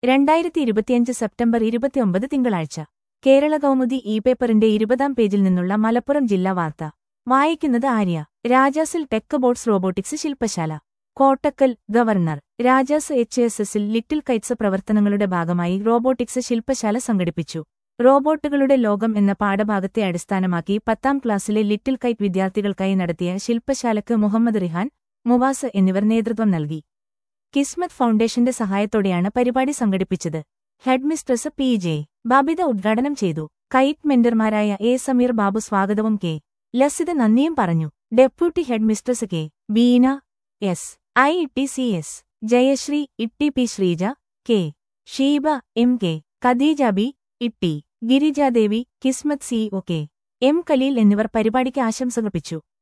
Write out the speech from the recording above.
രണ്ടായിരത്തി ഇരുപത്തിയഞ്ച് സെപ്റ്റംബർ ഇരുപത്തിയൊമ്പത് തിങ്കളാഴ്ച കേരള കൗമുദി ഇ പേപ്പറിന്റെ ഇരുപതാം പേജിൽ നിന്നുള്ള മലപ്പുറം ജില്ലാ വാർത്ത വായിക്കുന്നത് ആര്യ രാജാസിൽ ടെക് ബോട്ട്സ് റോബോട്ടിക്സ് ശില്പശാല Kottakkal governor Rajas H S എസിൽ ലിറ്റിൽ കൈറ്റ്സ് പ്രവർത്തനങ്ങളുടെ ഭാഗമായി റോബോട്ടിക്സ് ശില്പശാല സംഘടിപ്പിച്ചു റോബോട്ടുകളുടെ ലോകം എന്ന പാഠഭാഗത്തെ അടിസ്ഥാനമാക്കി പത്താം ക്ലാസ്സിലെ ലിറ്റിൽ കൈറ്റ് വിദ്യാർത്ഥികൾക്കായി നടത്തിയ ശില്പശാലയ്ക്ക് മുഹമ്മദ് റിഹാൻ മുവാസ് എന്നിവർ നേതൃത്വം നൽകി കിസ്മത്ത് ഫൗണ്ടേഷന്റെ സഹായത്തോടെയാണ് പരിപാടി സംഘടിപ്പിച്ചത് ഹെഡ്മിസ്ട്രസ് പി ജെ ബബിത ഉദ്ഘാടനം ചെയ്തു കൈറ്റ് മെന്റർമാരായ എ സമീർ ബാബു സ്വാഗതവും കെ ലസിത നന്ദിയും പറഞ്ഞു deputy headmistress K Beena S I T C S Jayasree Itty P Sreeja K Sheeba M K Khadeeja B Itty Girijadevi Kismath C O K M Khaleel എന്നിവർ പരിപാടിക്ക് ആശംസകർപ്പിച്ചു